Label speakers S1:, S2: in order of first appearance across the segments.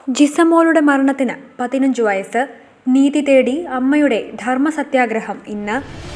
S1: ജിസമോളുടെ മരണത്തിന് പതിനഞ്ച് വയസ്സ് നീതി തേടി അമ്മയുടെ ധർമ്മസത്യാഗ്രഹം ഇന്ന്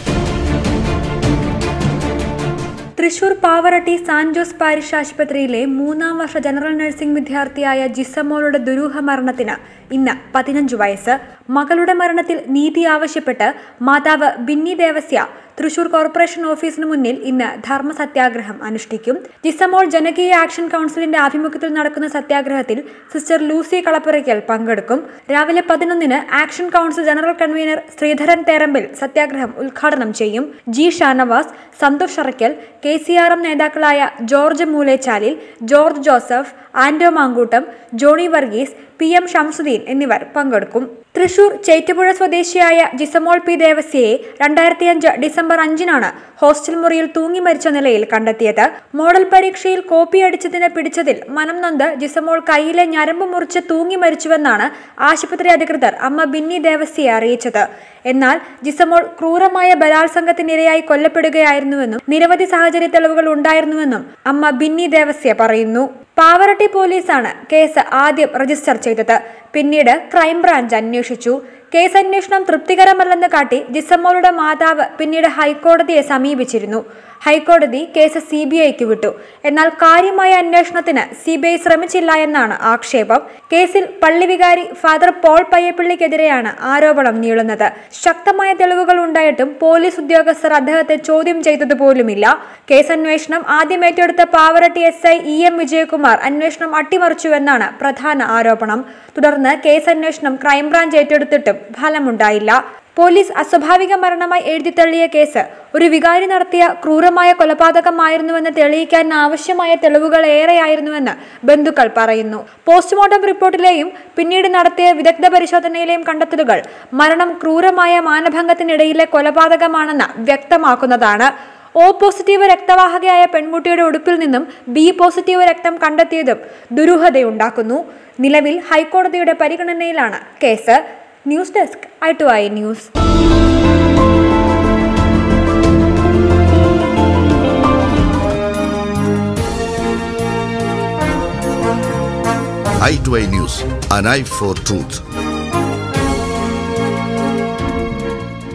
S1: Thrissur Pavaratty San Jose parish ആശുപത്രിയിലെ മൂന്നാം വർഷ ജനറൽ നഴ്സിംഗ് വിദ്യാർത്ഥിയായ ജിസമോളുടെ ദുരൂഹ മരണത്തിന് ഇന്ന് പതിനഞ്ച് വയസ്സ് മകളുടെ മരണത്തിൽ നീതി ആവശ്യപ്പെട്ട് മാതാവ് ബിന്നി ദേവസ്യ തൃശൂർ കോർപ്പറേഷൻ ഓഫീസിന് മുന്നിൽ ഇന്ന് ധർമ്മ സത്യാഗ്രഹം അനുഷ്ഠിക്കും ജിസമോൾ ജനകീയ ആക്ഷൻ കൗൺസിലിന്റെ ആഭിമുഖ്യത്തിൽ നടക്കുന്ന സത്യാഗ്രഹത്തിൽ സിസ്റ്റർ ലൂസി കളപ്പുരയ്ക്കൽ പങ്കെടുക്കും രാവിലെ പതിനൊന്നിന് action council general convener Sreedharan Therambil സത്യാഗ്രഹം ഉദ്ഘാടനം ചെയ്യും G Shanavas Santhosh Araykkal K C R M നേതാക്കളായ George Moolechalil George Joseph Anto Mankoottam Johnny Varghese P M Shamsuddin എന്നിവർ പങ്കെടുക്കും തൃശൂർ ചേറ്റുപുഴ സ്വദേശിയായ ജിസമോൾ പി ദേവസ്യയെ രണ്ടായിരത്തി അഞ്ച് ഡിസംബർ അഞ്ചിനാണ് ഹോസ്റ്റൽ മുറിയിൽ തൂങ്ങി മരിച്ച നിലയിൽ കണ്ടെത്തിയത് മോഡൽ പരീക്ഷയിൽ കോപ്പി അടിച്ചതിന് പിടിച്ചതിൽ മനം നൊന്ത് ജിസമോൾ കയ്യിലെ ഞരമ്പ് മുറിച്ച് തൂങ്ങി മരിച്ചുവെന്നാണ് ആശുപത്രി അധികൃതർ അമ്മ ബിന്നി ദേവസ്യയെ അറിയിച്ചത് എന്നാൽ ജിസമോൾ ക്രൂരമായ ബലാത്സംഗത്തിനിരയായി കൊല്ലപ്പെടുകയായിരുന്നുവെന്നും നിരവധി സാഹചര്യ തെളിവുകൾ ഉണ്ടായിരുന്നുവെന്നും അമ്മ ബിന്നി ദേവസ്യ പറയുന്നു പാവറട്ടി പോലീസാണ് കേസ് ആദ്യം രജിസ്റ്റർ ചെയ്തത് പിന്നീട് ക്രൈംബ്രാഞ്ച് അന്വേഷിച്ചു കേസ് അന്വേഷണം തൃപ്തികരമല്ലെന്ന് കാട്ടി ജിസമ്മോളുടെ മാതാവ് പിന്നീട് ഹൈക്കോടതിയെ സമീപിച്ചിരുന്നു ഹൈക്കോടതി കേസ് സി ബി ഐക്ക് വിട്ടു എന്നാൽ കാര്യമായ അന്വേഷണത്തിന് സി ബി ഐ ശ്രമിച്ചില്ല എന്നാണ് ആക്ഷേപം കേസിൽ പള്ളി വികാരി ഫാദർ പോൾ പയ്യപ്പള്ളിക്കെതിരെയാണ് ആരോപണം നീളുന്നത് ശക്തമായ തെളിവുകൾ ഉണ്ടായിട്ടും പോലീസ് ഉദ്യോഗസ്ഥർ അദ്ദേഹത്തെ ചോദ്യം ചെയ്തതുപോലുമില്ല കേസ് അന്വേഷണം ആദ്യം ഏറ്റെടുത്ത Pavaratty S I E M Vijayakumar അന്വേഷണം അട്ടിമറിച്ചുവെന്നാണ് പ്രധാന ആരോപണം തുടർന്ന് കേസ് അന്വേഷണം ക്രൈംബ്രാഞ്ച് ഏറ്റെടുത്തിട്ടും ഫലമുണ്ടായില്ല പോലീസ് അസ്വാഭാവിക മരണമായി എഴുതിത്തള്ളിയ കേസ് ഒരു വികാരി നടത്തിയ ക്രൂരമായ കൊലപാതകമായിരുന്നുവെന്ന് തെളിയിക്കാൻ ആവശ്യമായ തെളിവുകൾ ഏറെയായിരുന്നുവെന്ന് ബന്ധുക്കൾ പറയുന്നു പോസ്റ്റ്മോർട്ടം റിപ്പോർട്ടിലെയും പിന്നീട് നടത്തിയ വിദഗ്ധ പരിശോധനയിലെയും കണ്ടെത്തലുകൾ മരണം ക്രൂരമായ മാനഭംഗത്തിനിടയിലെ കൊലപാതകമാണെന്ന് വ്യക്തമാക്കുന്നതാണ് ഒ പോസിറ്റീവ് രക്തവാഹകയായ പെൺകുട്ടിയുടെ ഉടുപ്പിൽ നിന്നും ബി പോസിറ്റീവ് രക്തം കണ്ടെത്തിയതും ദുരൂഹതയുണ്ടാക്കുന്നു നിലവിൽ ഹൈക്കോടതിയുടെ പരിഗണനയിലാണ് case news desk I to I news
S2: i2i News, an eye for truth.